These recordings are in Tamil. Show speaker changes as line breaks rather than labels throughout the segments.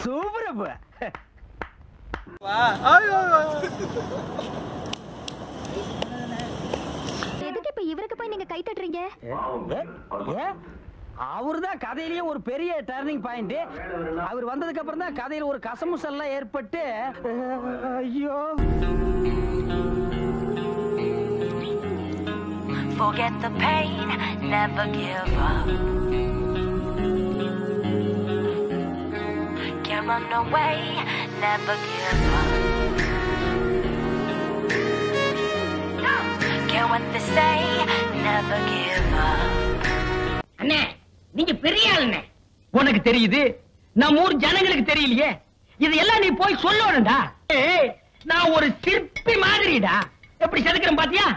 சூப்பர் அப்ப
எதுக்கு இப்ப இவருக்கு போய் நீங்க கை தட்டுறீங்க
அவர் தான் கதையிலேயே ஒரு பெரிய டர்னிங் பாயிண்ட் அவர் வந்ததுக்கு அப்புறம் தான் கதையில ஒரு கசமுசல்லாம் ஏற்பட்டு ஐயோ
Forget the pain, never give up. Can't run away, never give up. Care what they say, never give up.
அண்ணே நீங்க பெரிய ஆளுண்ணே உனக்கு தெரியுது நம்ம ஊர் ஜனங்களுக்கு தெரியலையே இதெல்லாம் நீ போய் சொல்லணும்டா ஏய், நான் ஒரு சிற்பி மாதிரிடா எப்படி செதுக்கிறேன் பாத்தியா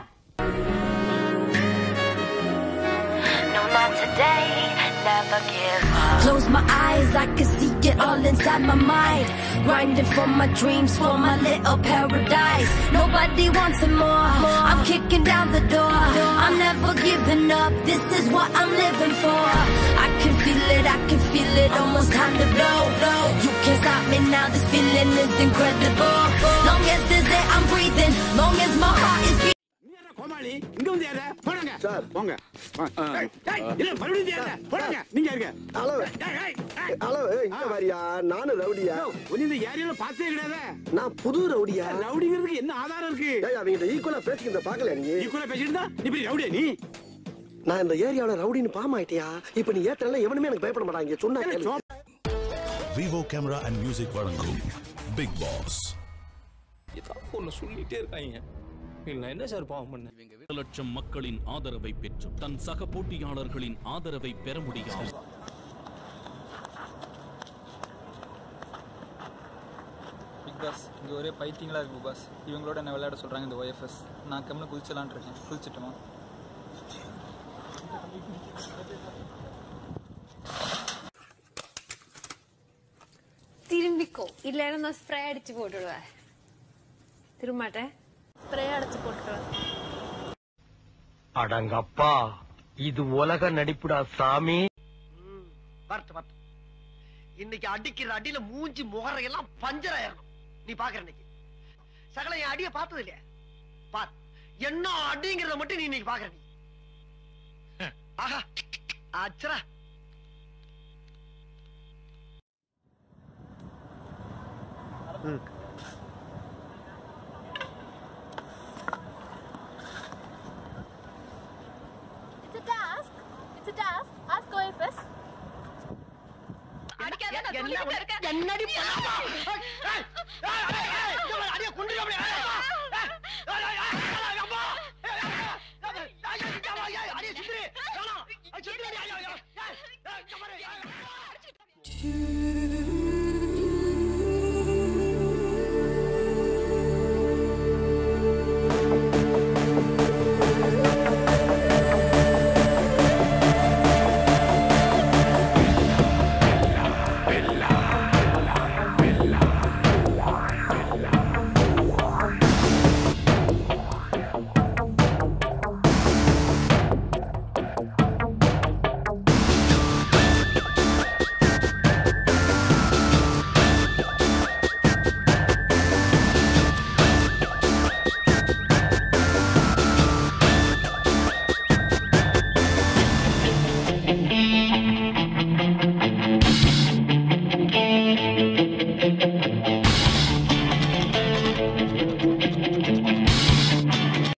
No, not today, never give up.
Close my eyes, I can see it all inside my mind. Grinding for my dreams, for my little paradise. Nobody wants it more. I'm kicking down the door. I'm never giving up. This is what I'm living for. I can feel it, I can feel it. Almost time to blow. You can't stop me now. This feeling is incredible. Long as there's air, I'm breathing. Long as my heart is beating.
கோமாளி இங்க வந்து ஏற போடுங்க சார் போங்க ஏய், ஏய், இல்ல மறுபடியும் ஏற போடுங்க நீங்க இருங்க
ஹலோ
ஏய், ஏய், ஏய்.
ஹலோ இங்க வாரியா நானும் ரவுடியா
யோ, உன்னை இந்த ஏரியால பார்த்தே கிடையாது
நான் புது ரவுடியா
ரவுடிங்கிறதுக்கு என்ன ஆதாரம் இருக்கு
ஏய் அவங்க ஈக்குவலா பேசிக்கிறத பாக்கல நீ
நீ கூட பேசிட்டு இருந்தா நீ பெரிய ரவுடியா நீ
நான் இந்த ஏரியாவுல ரவுடின்னு பாமாயிட்டியா இப்ப நீ ஏத்தல எவனுமே எனக்கு பயப்பட மாட்டாங்க சொன்னா
ஏய்,
கேளு.
So-
Vivo camera and music வழங்கும் பிக் பாஸ்
ஏதாவது ஒன்று சொல்லிட்டே இருக்காங்க இல்லை நான் என்ன சார் பாவம் பண்ணேன்
லட்சம் மக்களின் ஆதரவை பெற்று தன் சக போட்டியாளர்களின் ஆதரவை பெற முடியாது
பிக் பாஸ் இங்கே ஒரே பைத்தியங்களா இருக்கு பாஸ் இவங்களோட என்ன விளையாட சொல்கிறாங்க இந்த ஒய்எஃப்எஸ் நான் கம்மில் குதிச்சலான் இருக்கேன் குதிச்சிட்டோமா
திரும்பிக்கோ இல்லைன்னா நான் ஸ்ப்ரே அடிச்சு போட்டுடுவேன் திரும்பாட்டேன் ஸ்ப்ரே அடிச்சு போட்டுடுவேன்
அடங்கப்பா இது உலக நடிப்புடா சாமி வரட்டு வரட்டு இன்னைக்கு அடிக்கிற அடியில மூஞ்சி முகரையெல்லாம் பஞ்சர் ஆயிரணும் நீ பாக்குற இன்னைக்கு சகல என் அடிய பார்த்தது இல்லையா பார் என்ன அடிங்கிறத மட்டும் நீ இன்னைக்கு பாக்குற நீ ஆஹா அச்சரா
It's a task. It's a task. Ask OFS.
என்னடி பண்ணாமா?